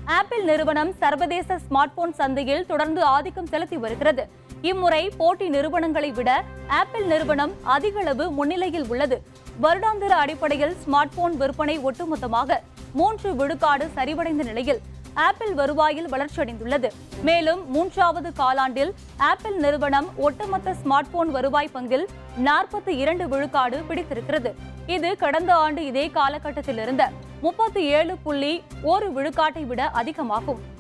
apple நிறுவனம் சர்வதேச smart phone சந்தையில் தொடர்ந்து ஆதிக்கம் செலுத்தி வருகிறது இம்முறை போட்டி நிறுவனங்களை விட ஆப்பிள் நிறுவனம் அதிக அளவு முன்னிலையில் உள்ளது வருடாந்திர அடிப்படையில் ஸ்மார்ட் போன் விற்பனை ஒட்டுமொத்தமாக மூன்று விழுக்காடு சரிவடைந்த நிலையில் ஆப்பிள் வருவாயில் வளர்ச்சியடைந்துள்ளது மேலும் மூன்றாவது காலாண்டில் ஆப்பிள் நிறுவனம் ஒட்டுமொத்த ஸ்மார்ட் போன் வருவாய் பங்கில் நாற்பத்தி இரண்டு விழுக்காடு பிடித்திருக்கிறது இது கடந்த ஆண்டு இதே காலகட்டத்தில் இருந்த முப்பத்தி ஏழு புள்ளி ஒரு விழுக்காட்டை விட அதிகமாகும்